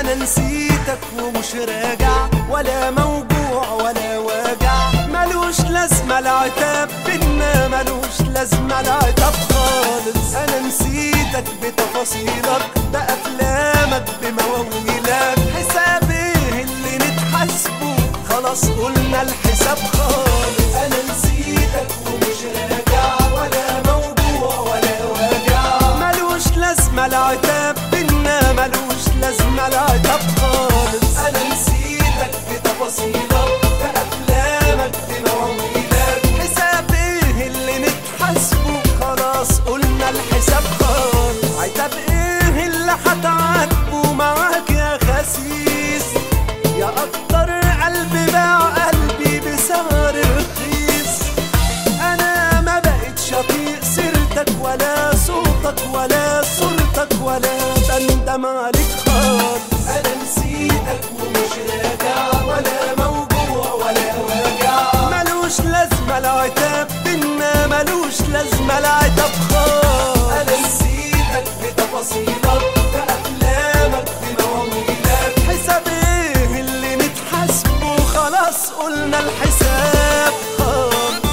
انا نسيتك ومش راجع ولا موجوع ولا واجع ملوش لازمة العتاب بينا ملوش لازمة العتاب خالص انا نسيتك بتفاصيلك بأفلامك بمواويلك حساب ايه اللي نتحاسبه خلاص قلنا الحساب خالص انا نسيتك ومش راجع ولا موجوع ولا واجع ملوش لازمة العتاب بينا ملوش لازمة العتاب خالص انا نسيتك بتفاصيلك بأفلامك بمواويلك حساب ايه اللي نتحاسبه خلاص قلنا الحساب خالص عتاب ايه اللي هتعاتبه معاك يا خسيس يا اكتر قلب باع قلبي بسعر رخيص انا ما بقتش اطيق سيرتك ولا صوتك ولا صورتك ولا بندم عليك خالص انا نسيتك ومش راجع ولا موجوع ولا واجع ملوش لازمه العتاب بينا ملوش لازمه العتاب خالص انا نسيتك بتفاصيلك بافلامك بمواويلك حساب ايه اللي نتحاسبه خلاص قلنا الحساب خالص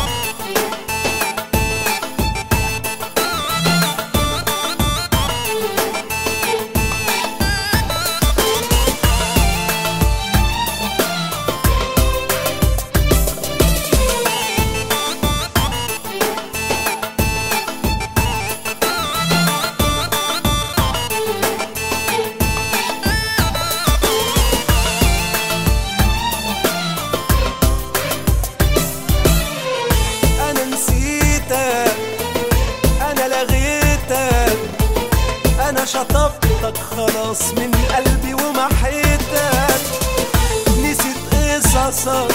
انا نسيتك انا لغيتك انا شطبتك خلاص من قلبي ومحيتك نسيت قصصك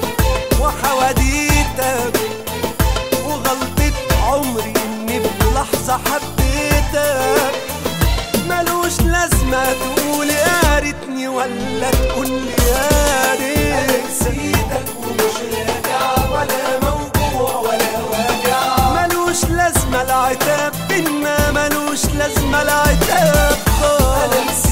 وحواديتك وغلطة عمري اني في لحظة حبيتك ملوش لازمة تقول يا ريتني ولا تقول يا ريت نسيتك ومش راجع ولا موجوع ولا واجع ملوش لازمة العتاب بينا ملوش لازمة العتاب خالص انا